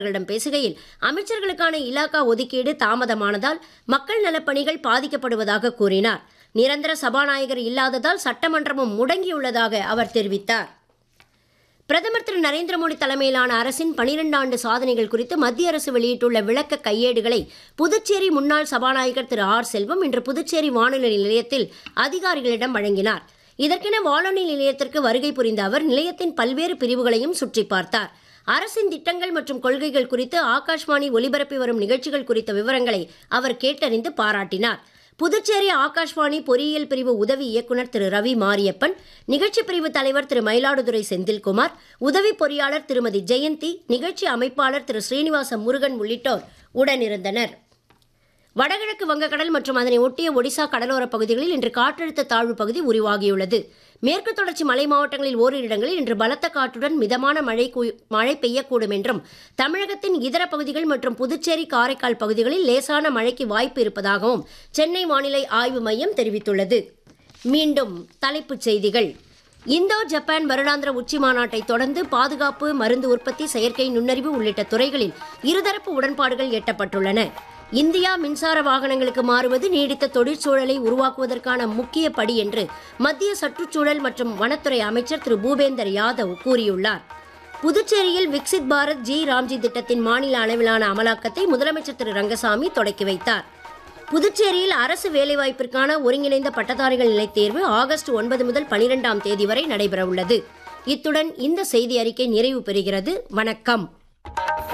செய்தியாளர்களிடம் பேசுகையில் அமைச்சர்களுக்கான இலாக்கா ஒதுக்கீடு தாமதமானதால் மக்கள் நலப்பணிகள் பாதிக்கப்படுவதாக கூறினார் நிரந்தர சபாநாயகர் இல்லாததால் சட்டமன்றமும் முடங்கியுள்ளதாக அவர் தெரிவித்தார் பிரதமர் திரு நரேந்திர மோடி தலைமையிலான அரசின் 12 ஆண்டு சாதனைகள் குறித்து மத்திய அரசு வெளியிட்டுள்ள விளக்க கையேடுகளை புதுச்சேரி முன்னாள் சபாநாயகர் திரு ஆர் செல்வம் இன்று புதுச்சேரி வானொலி நிலையத்தில் அதிகாரிகளிடம் வழங்கினார் இதற்கென வானொலி நிலையத்திற்கு வருகை புரிந்த அவர் நிலையத்தின் பல்வேறு பிரிவுகளையும் சுற்றி பார்த்தார் அரசின் திட்டங்கள் மற்றும் கொள்கைகள் குறித்து ஆகாஷ்வாணி ஒலிபரப்பி வரும் நிகழ்ச்சிகள் குறித்த விவரங்களை அவர் கேட்டறிந்து பாராட்டினார் புதுச்சேரி ஆகாஷ்வாணி பொறியியல் பிரிவு உதவி இயக்குனர் திரு ரவி மாரியப்பன் நிகழ்ச்சி பிரிவு தலைவர் திரு மயிலாடுதுறை செந்தில்குமார் உதவி பொறியாளர் திருமதி ஜெயந்தி நிகழ்ச்சி அமைப்பாளர் திரு ஸ்ரீனிவாச முருகன் உள்ளிட்டோர் உடனிருந்தனர் வடகிழக்கு வங்கக்கடல் மற்றும் அதனை ஒட்டிய ஒடிசா கடலோரப் பகுதிகளில் இன்று காற்றழுத்த தாழ்வு பகுதி உருவாகியுள்ளது மேற்கு தொடர்ச்சி மலை மாவட்டங்களில் ஓரிரு இடங்களில் இன்று பலத்த காற்றுடன் மிதமான மழை குய்- மழை பெய்யக்கூடும் என்றும் தமிழகத்தின் இதர பகுதிகள் மற்றும் புதுச்சேரி காரைக்கால் பகுதிகளில் லேசான மழைக்கு வாய்ப்பு இருப்பதாகவும் சென்னை வானிலை ஆய்வு மையம் தெரிவித்துள்ளது மீண்டும் தலைப்புச் செய்திகள் இந்தோ ஜப்பான் வருடாந்திர உச்சி மாநாட்டை தொடர்ந்து பாதுகாப்பு மருந்து உற்பத்தி செயற்கை நுண்ணறிவு உள்ளிட்ட துறைகளில் இருதரப்பு உடன்பாடுகள் எட்டப்பட்டுள்ளன இந்தியா மின்சார வாகனங்களுக்கு மாறுவது நீடித்த தொழிற்சூழலை உருவாக்குவதற்கான முக்கிய படி என்று மத்திய சுற்றுச்சூழல் மற்றும் வனத்துறை அமைச்சர் திரு பூபேந்தர் யாதவ் கூறியுள்ளார் புதுச்சேரியில் விக்சித் பாரத் ஜி ராம்ஜி திட்டத்தின் மாநில அளவிலான அமலாக்கத்தை முதலமைச்சர் திரு ரங்கசாமி தொடக்கி வைத்தார் புதுச்சேரியில் அரசு வேலைவாய்ப்பிற்கான ஒருங்கிணைந்த பட்டதாரிகள் நிலைத் தேர்வு ஆகஸ்ட் ஒன்பது முதல் பனிரெண்டாம் தேதி வரை நடைபெறவுள்ளது இத்துடன் இந்த செய்தி அறிக்கை நிறைவு பெறுகிறது வணக்கம்